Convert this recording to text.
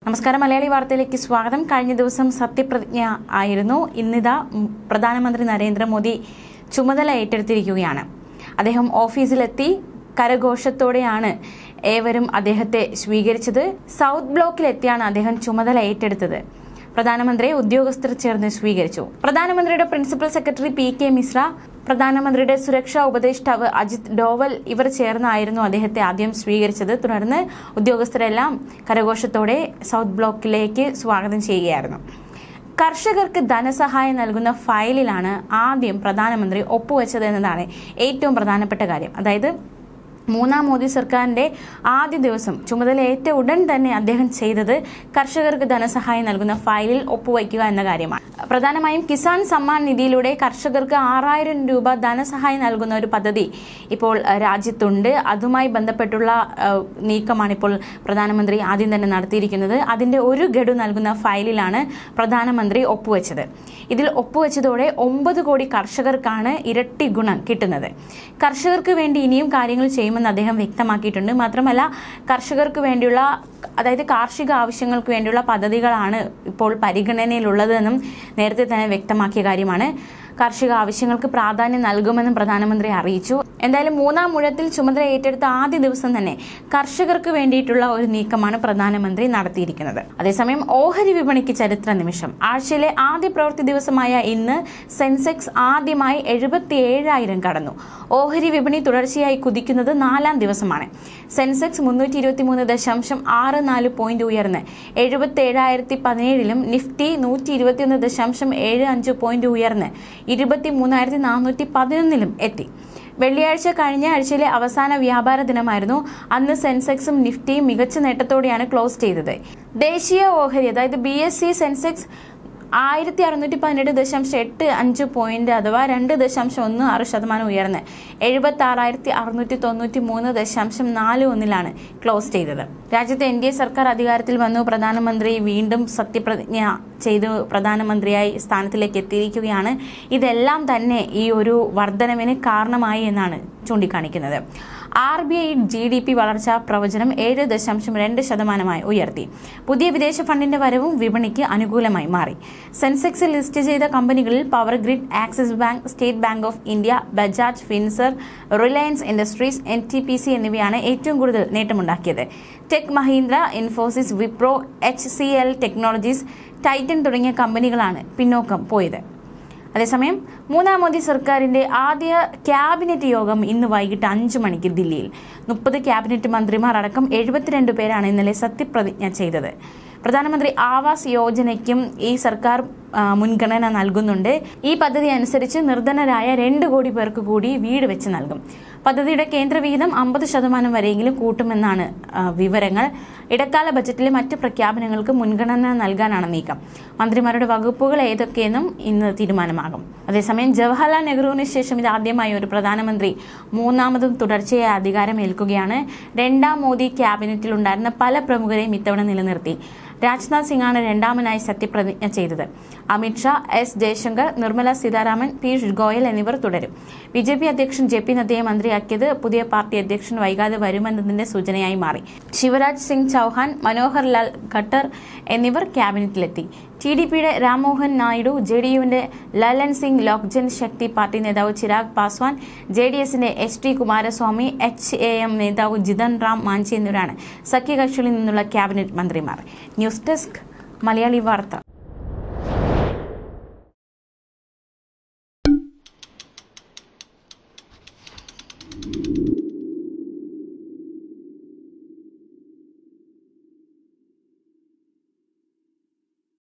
നമസ്കാരം മലയാളി വാർത്തയിലേക്ക് സ്വാഗതം കഴിഞ്ഞ ദിവസം സത്യപ്രതിജ്ഞ ആയിരുന്നു ഇന്നിതാ ഉം, പ്രധാനമന്ത്രി നരേന്ദ്രമോദി ചുമതല ഏറ്റെടുത്തിരിക്കുകയാണ് അദ്ദേഹം ഓഫീസിലെത്തി കരഘോഷത്തോടെയാണ് ഏവരും അദ്ദേഹത്തെ സ്വീകരിച്ചത് സൗത്ത് ബ്ലോക്കിലെത്തിയാണ് അദ്ദേഹം ചുമതല ഏറ്റെടുത്തത് പ്രധാനമന്ത്രിയെ ഉദ്യോഗസ്ഥർ ചേർന്ന് സ്വീകരിച്ചു പ്രധാനമന്ത്രിയുടെ principal secretary P K Mishra പ്രധാനമന്ത്രിയുടെ സുരക്ഷാ ഉപദേഷ്ടാവ് അജിത് ഡോവൽ ഇവർ ചേർന്നായിരുന്നു അദ്ദേഹത്തെ ആദ്യം സ്വീകരിച്ചത് തുടർന്ന് ഉദ്യോഗസ്ഥരെല്ലാം കരഘോഷത്തോടെ സൗത്ത് ബ്ലോക്കിലേക്ക് സ്വാഗതം ചെയ്യുകയായിരുന്നു കർഷകർക്ക് ധനസഹായം നൽകുന്ന ഫയലിലാണ് ആദ്യം പ്രധാനമന്ത്രി ഒപ്പുവെച്ചത് എന്നതാണ് ഏറ്റവും പ്രധാനപ്പെട്ട കാര്യം അതായത് മൂന്നാം മോദി സർക്കാരിന്റെ ആദ്യ ദിവസം ചുമതലയേറ്റ ഉടൻ തന്നെ അദ്ദേഹം ചെയ്തത് കർഷകർക്ക് ധനസഹായം നൽകുന്ന ഫയലിൽ ഒപ്പുവയ്ക്കുക എന്ന കാര്യമാണ് പ്രധാനമായും കിസാൻ സമ്മാൻ നിധിയിലൂടെ കർഷകർക്ക് ആറായിരം രൂപ ധനസഹായം നൽകുന്ന ഒരു പദ്ധതി ഇപ്പോൾ അഹ്, രാജ്യത്തുണ്ട് അതുമായി ബന്ധപ്പെട്ടുള്ള അഹ്, നീക്കമാണ് ഇപ്പോൾ പ്രധാനമന്ത്രി ആദ്യം തന്നെ നടത്തിയിരിക്കുന്നത് അതിന്റെ ഒരു ഗഡു നൽകുന്ന ഫയലിലാണ് പ്രധാനമന്ത്രി ഒപ്പുവെച്ചത് ഇതിൽ ഒപ്പുവെച്ചതോടെ ഒമ്പത് കോടി കർഷകർക്കാണ് ഇരട്ടി ഗുണം കിട്ടുന്നത് കർഷകർക്ക് വേണ്ടി ഇനിയും കാര്യങ്ങൾ ചെയ്യുമെന്ന് അദ്ദേഹം വ്യക്തമാക്കിയിട്ടുണ്ട് മാത്രമല്ല കർഷകർക്ക് വേണ്ടിയുള്ള അതായത് കാർഷിക ആവശ്യങ്ങൾക്ക് വേണ്ടിയുള്ള പദ്ധതികളാണ് ഇപ്പോൾ പരിഗണനയിലുള്ളതെന്നും നേരത്തെ തന്നെ വ്യക്തമാക്കിയ കാര്യമാണ് കാർഷിക ആവശ്യങ്ങൾക്ക് പ്രാധാന്യം നൽകുമെന്നും പ്രധാനമന്ത്രി അറിയിച്ചു എന്തായാലും മൂന്നാം മുഴത്തിൽ ചുമതല ഏറ്റെടുത്ത ആദ്യ ദിവസം തന്നെ കർഷകർക്ക് വേണ്ടിയിട്ടുള്ള ഒരു നീക്കമാണ് പ്രധാനമന്ത്രി നടത്തിയിരിക്കുന്നത് അതേസമയം ഓഹരി വിപണിക്ക് ചരിത്ര നിമിഷം ആഴ്ചയിലെ ആദ്യ പ്രവൃത്തി ദിവസമായ ഇന്ന് സെൻസെക്സ് ആദ്യമായി എഴുപത്തി ഏഴായിരം കടന്നു ഓഹരി വിപണി തുടർച്ചയായി കുതിക്കുന്നത് നാലാം ദിവസമാണ് സെൻസെക്സ് മുന്നൂറ്റി ഇരുപത്തി മൂന്ന് ദശാംശം ആറ് നാല് പോയിന്റ് ഉയർന്ന് എഴുപത്തി ഏഴായിരത്തി പതിനേഴിലും നിഫ്റ്റി നൂറ്റി ഇരുപത്തിയൊന്ന് ദശാംശം ഏഴ് അഞ്ച് പോയിന്റ് ഉയർന്ന് ഇരുപത്തി മൂന്നായിരത്തി നാനൂറ്റി പതിനൊന്നിലും എത്തി വെള്ളിയാഴ്ച കഴിഞ്ഞ ആഴ്ചയിലെ അവസാന വ്യാപാര ദിനമായിരുന്നു അന്ന് സെൻസെക്സും നിഫ്റ്റിയും മികച്ച നേട്ടത്തോടെയാണ് ക്ലോസ് ചെയ്തത് ദേശീയ ഓഹരി അതായത് ബി എസ് സി സെൻസെക്സ് ആയിരത്തി അറുന്നൂറ്റി പതിനെട്ട് ദശാംശം എട്ട് അഞ്ച് പോയിന്റ് അഥവാ രണ്ട് ദശാംശം ഒന്ന് ആറ് ശതമാനം ഉയർന്ന് എഴുപത്തി ആറായിരത്തി അറുന്നൂറ്റി തൊണ്ണൂറ്റി മൂന്ന് ദശാംശം നാല് ഒന്നിലാണ് ക്ലോസ് ചെയ്തത് രാജ്യത്തെ എൻ ഡി എ സർക്കാർ അധികാരത്തിൽ വന്നു പ്രധാനമന്ത്രി വീണ്ടും സത്യപ്രതിജ്ഞ ചെയ്തു പ്രധാനമന്ത്രിയായി സ്ഥാനത്തിലേക്ക് എത്തിയിരിക്കുകയാണ് ഇതെല്ലാം തന്നെ ഈ ഒരു വർധനവിന് കാരണമായി എന്നാണ് ചൂണ്ടിക്കാണിക്കുന്നത് R B I G D P വളർച്ചാ പ്രവചനം ഏഴ് ദശാംശം രണ്ട് ശതമാനമായി ഉയർത്തി പുതിയ വിദേശ ഫണ്ടിന്റെ വരവും വിപണിക്ക് അനുകൂലമായി മാറി സെൻസെക്സിൽ ലിസ്റ്റ് ചെയ്ത കമ്പനികളിൽ Power Grid Axis Bank State Bank of India Bajaj Finserv Reliance Industries N T P C എന്നിവയാണ് ഏറ്റവും കൂടുതൽ നേട്ടമുണ്ടാക്കിയത് Tech Mahindra Infosys Wipro H C L technologies Titan തുടങ്ങിയ കമ്പനികളാണ് പിന്നോക്കം പോയത് അതേസമയം മൂന്നാം മോദി സർക്കാരിന്റെ ആദ്യ ക്യാബിനറ്റ് യോഗം ഇന്ന് വൈകിട്ട് അഞ്ചു മണിക്ക് ദില്ലിയിൽ മുപ്പത് ക്യാബിനറ്റ് മന്ത്രിമാർ അടക്കം എഴുപത്തിരണ്ട് പേരാണ് ഇന്നലെ സത്യപ്രതിജ്ഞ ചെയ്തത് പ്രധാനമന്ത്രി ആവാസ് യോജനയ്ക്കും ഈ സർക്കാർ ആ, മുൻഗണന നൽകുന്നുണ്ട് ഈ പദ്ധതി അനുസരിച്ച് നിർധനരായ രണ്ട് കോടി പേർക്ക് കൂടി വീട് വെച്ച് നൽകും പദ്ധതിയുടെ കേന്ദ്ര വിഹിതം അമ്പത് ശതമാനം വരെയെങ്കിലും കൂട്ടുമെന്നാണ് ആ, വിവരങ്ങൾ ഇടക്കാല ബജറ്റിലെ മറ്റ് പ്രഖ്യാപനങ്ങൾക്ക് മുൻഗണന നൽകാനാണ് നീക്കം മന്ത്രിമാരുടെ വകുപ്പുകൾ ഏതൊക്കെയെന്നും ഇന്ന് തീരുമാനമാകും അതേസമയം ജവഹർലാൽ നെഹ്റുവിന് ശേഷം ഇത് ആദ്യമായി ഒരു പ്രധാനമന്ത്രി മൂന്നാമതും തുടർച്ചയായി അധികാരമേൽക്കുകയാണ് രണ്ടാം മോദി ക്യാബിനറ്റിൽ ഉണ്ടായിരുന്ന പല പ്രമുഖരെയും ഇത്തവണ നിലനിർത്തി രാജ്നാഥ് സിംഗാണ് രണ്ടാമനായി സത്യപ്രതിജ്ഞ ചെയ്തത് അമിത്ഷാ എസ് ജയശങ്കർ നിർമ്മല സീതാരാമൻ പീയൂഷ് ഗോയൽ എന്നിവർ തുടരും ബി ജെ പി അധ്യക്ഷൻ ജെ പി നദ്ദയെ മന്ത്രിയാക്കിയത് പുതിയ പാർട്ടി അധ്യക്ഷൻ വൈകാതെ വരുമെന്നതിന്റെ സൂചനയായി മാറി ശിവരാജ് സിംഗ് ചൌഹാൻ മനോഹർ ലാൽ ഖട്ടർ എന്നിവർ ക്യാബിനറ്റിലെത്തി ടി ഡി പിയുടെ രാംമോഹൻ നായിഡു ജെ ഡി യുവിന്റെ ലലൻ സിംഗ് ലോക്ജൻ ശക്തി പാർട്ടി നേതാവ് ചിരാഗ് പാസ്വാൻ ജെ ഡി എസിന്റെ H D Kumaraswamy H A M നേതാവ് ജിതൻ റാം മാഞ്ചി എന്നിവരാണ് സഖ്യകക്ഷികളിൽ നിന്നുള്ള ക്യാബിനറ്റ് മന്ത്രിമാർ ന്യൂസ് ഡെസ്ക് മലയാളി വാർത്ത